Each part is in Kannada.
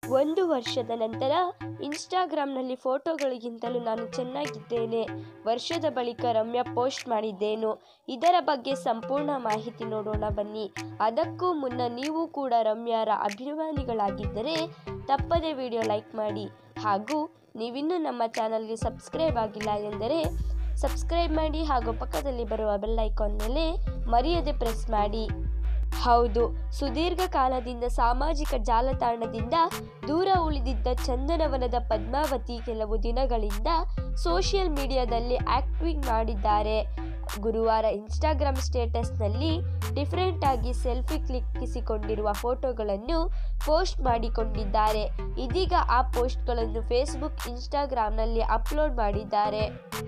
ಒಂದು ವರ್ಷದ ನಂತರ ಇನ್ಸ್ಟಾಗ್ರಾಮ್ನಲ್ಲಿ ಫೋಟೋಗಳಿಗಿಂತಲೂ ನಾನು ಚೆನ್ನಾಗಿದ್ದೇನೆ ವರ್ಷದ ಬಳಿಕ ರಮ್ಯಾ ಪೋಸ್ಟ್ ಮಾಡಿದ್ದೇನು ಇದರ ಬಗ್ಗೆ ಸಂಪೂರ್ಣ ಮಾಹಿತಿ ನೋಡೋಣ ಬನ್ನಿ ಅದಕ್ಕೂ ಮುನ್ನ ನೀವು ಕೂಡ ರಮ್ಯಾರ ಅಭಿಮಾನಿಗಳಾಗಿದ್ದರೆ ತಪ್ಪದೇ ವಿಡಿಯೋ ಲೈಕ್ ಮಾಡಿ ಹಾಗೂ ನೀವಿನ್ನೂ ನಮ್ಮ ಚಾನಲ್ಗೆ ಸಬ್ಸ್ಕ್ರೈಬ್ ಆಗಿಲ್ಲ ಎಂದರೆ ಸಬ್ಸ್ಕ್ರೈಬ್ ಮಾಡಿ ಹಾಗೂ ಪಕ್ಕದಲ್ಲಿ ಬರುವ ಬೆಲ್ ಐಕಾನ್ ಮೇಲೆ ಮರೆಯದೆ ಪ್ರೆಸ್ ಮಾಡಿ ಹೌದು ಸುದೀರ್ಘ ಕಾಲದಿಂದ ಸಾಮಾಜಿಕ ಜಾಲತಾಣದಿಂದ ದೂರ ಉಳಿದಿದ್ದ ಚಂದನವನದ ಪದ್ಮಾವತಿ ಕೆಲವು ದಿನಗಳಿಂದ ಸೋಷಿಯಲ್ ಮೀಡಿಯಾದಲ್ಲಿ ಆಕ್ಟಿಂಗ್ ಮಾಡಿದ್ದಾರೆ ಗುರುವಾರ ಇನ್ಸ್ಟಾಗ್ರಾಮ್ ಸ್ಟೇಟಸ್ನಲ್ಲಿ ಡಿಫರೆಂಟ್ ಆಗಿ ಸೆಲ್ಫಿ ಕ್ಲಿಕ್ಕಿಸಿಕೊಂಡಿರುವ ಫೋಟೋಗಳನ್ನು ಪೋಸ್ಟ್ ಮಾಡಿಕೊಂಡಿದ್ದಾರೆ ಇದೀಗ ಆ ಪೋಸ್ಟ್ಗಳನ್ನು ಫೇಸ್ಬುಕ್ ಇನ್ಸ್ಟಾಗ್ರಾಮ್ನಲ್ಲಿ ಅಪ್ಲೋಡ್ ಮಾಡಿದ್ದಾರೆ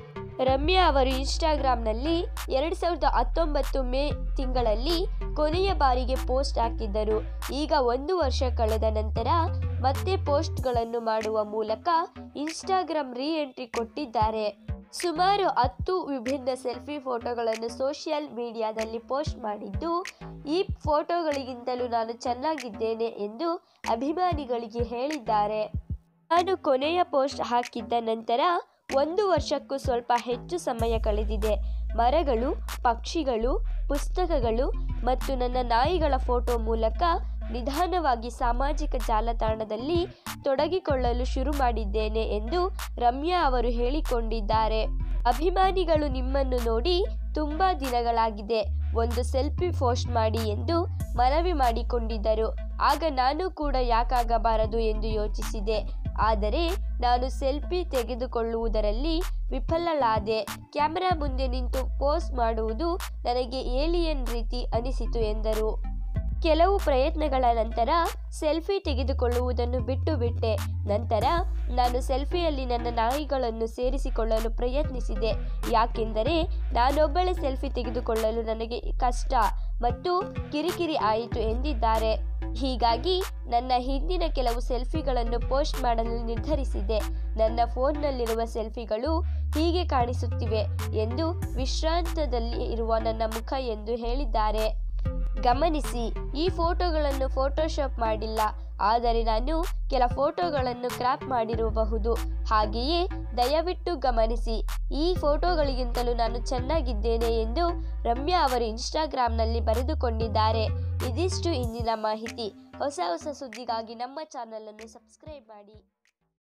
ರಮ್ಯಾ ಅವರು ಇನ್ಸ್ಟಾಗ್ರಾಮ್ನಲ್ಲಿ ಎರಡು ಸಾವಿರದ ಹತ್ತೊಂಬತ್ತು ಮೇ ತಿಂಗಳಲ್ಲಿ ಕೊನೆಯ ಬಾರಿಗೆ ಪೋಸ್ಟ್ ಹಾಕಿದ್ದರು ಈಗ ಒಂದು ವರ್ಷ ಕಳೆದ ನಂತರ ಮತ್ತೆ ಪೋಸ್ಟ್ಗಳನ್ನು ಮಾಡುವ ಮೂಲಕ ಇನ್ಸ್ಟಾಗ್ರಾಮ್ ರೀ ಎಂಟ್ರಿ ಕೊಟ್ಟಿದ್ದಾರೆ ಸುಮಾರು ಹತ್ತು ವಿಭಿನ್ನ ಸೆಲ್ಫಿ ಫೋಟೋಗಳನ್ನು ಸೋಷಿಯಲ್ ಮೀಡಿಯಾದಲ್ಲಿ ಪೋಸ್ಟ್ ಮಾಡಿದ್ದು ಈ ಫೋಟೋಗಳಿಗಿಂತಲೂ ನಾನು ಚೆನ್ನಾಗಿದ್ದೇನೆ ಎಂದು ಅಭಿಮಾನಿಗಳಿಗೆ ಹೇಳಿದ್ದಾರೆ ನಾನು ಕೊನೆಯ ಪೋಸ್ಟ್ ಹಾಕಿದ್ದ ನಂತರ ಒಂದು ವರ್ಷಕ್ಕೂ ಸ್ವಲ್ಪ ಹೆಚ್ಚು ಸಮಯ ಕಳೆದಿದೆ ಮರಗಳು ಪಕ್ಷಿಗಳು ಪುಸ್ತಕಗಳು ಮತ್ತು ನನ್ನ ನಾಯಿಗಳ ಫೋಟೋ ಮೂಲಕ ನಿಧಾನವಾಗಿ ಸಾಮಾಜಿಕ ಜಾಲತಾಣದಲ್ಲಿ ತೊಡಗಿಕೊಳ್ಳಲು ಶುರು ಮಾಡಿದ್ದೇನೆ ಎಂದು ರಮ್ಯಾ ಅವರು ಹೇಳಿಕೊಂಡಿದ್ದಾರೆ ಅಭಿಮಾನಿಗಳು ನಿಮ್ಮನ್ನು ನೋಡಿ ತುಂಬ ದಿನಗಳಾಗಿದೆ ಒಂದು ಸೆಲ್ಫಿ ಪೋಸ್ಟ್ ಮಾಡಿ ಎಂದು ಮನವಿ ಮಾಡಿಕೊಂಡಿದ್ದರು ಆಗ ನಾನು ಕೂಡ ಯಾಕಾಗಬಾರದು ಎಂದು ಯೋಚಿಸಿದೆ ಆದರೆ ನಾನು ಸೆಲ್ಫಿ ತೆಗೆದುಕೊಳ್ಳುವುದರಲ್ಲಿ ವಿಫಲಳಾದೆ ಕ್ಯಾಮೆರಾ ಮುಂದೆ ನಿಂತು ಪೋಸ್ಟ್ ಮಾಡುವುದು ನನಗೆ ಏಲಿಯನ್ ರೀತಿ ಅನಿಸಿತು ಎಂದರು ಕೆಲವು ಪ್ರಯತ್ನಗಳ ನಂತರ ಸೆಲ್ಫಿ ತೆಗೆದುಕೊಳ್ಳುವುದನ್ನು ಬಿಟ್ಟು ಬಿಟ್ಟೆ ನಂತರ ನಾನು ಸೆಲ್ಫಿಯಲ್ಲಿ ನನ್ನ ನಾಯಿಗಳನ್ನು ಸೇರಿಸಿಕೊಳ್ಳಲು ಪ್ರಯತ್ನಿಸಿದೆ ಯಾಕೆಂದರೆ ನಾನೊಬ್ಬಳೇ ಸೆಲ್ಫಿ ತೆಗೆದುಕೊಳ್ಳಲು ನನಗೆ ಕಷ್ಟ ಮತ್ತು ಕಿರಿಕಿರಿ ಆಯಿತು ಎಂದಿದ್ದಾರೆ ಹೀಗಾಗಿ ನನ್ನ ಹಿಂದಿನ ಕೆಲವು ಸೆಲ್ಫಿಗಳನ್ನು ಪೋಸ್ಟ್ ಮಾಡಲು ನಿರ್ಧರಿಸಿದೆ ನನ್ನ ಫೋನ್ನಲ್ಲಿರುವ ಸೆಲ್ಫಿಗಳು ಹೀಗೆ ಕಾಣಿಸುತ್ತಿವೆ ಎಂದು ವಿಶ್ರಾಂತದಲ್ಲಿ ಇರುವ ನನ್ನ ಮುಖ ಎಂದು ಹೇಳಿದ್ದಾರೆ ಗಮನಿಸಿ ಈ ಫೋಟೋಗಳನ್ನು ಫೋಟೋಶಾಪ್ ಮಾಡಿಲ್ಲ ಆದರೆ ನಾನು ಕೆಲ ಫೋಟೋಗಳನ್ನು ಕ್ರಾಪ್ ಮಾಡಿರಬಹುದು ಹಾಗೆಯೇ ದಯವಿಟ್ಟು ಗಮನಿಸಿ ಈ ಫೋಟೋಗಳಿಗಿಂತಲೂ ನಾನು ಚೆನ್ನಾಗಿದ್ದೇನೆ ಎಂದು ರಮ್ಯಾ ಅವರು ಇನ್ಸ್ಟಾಗ್ರಾಮ್ನಲ್ಲಿ ಬರೆದುಕೊಂಡಿದ್ದಾರೆ ಇದಿಷ್ಟು ಇಂದಿನ ಮಾಹಿತಿ ಹೊಸ ಹೊಸ ಸುದ್ದಿಗಾಗಿ ನಮ್ಮ ಚಾನಲನ್ನು ಸಬ್ಸ್ಕ್ರೈಬ್ ಮಾಡಿ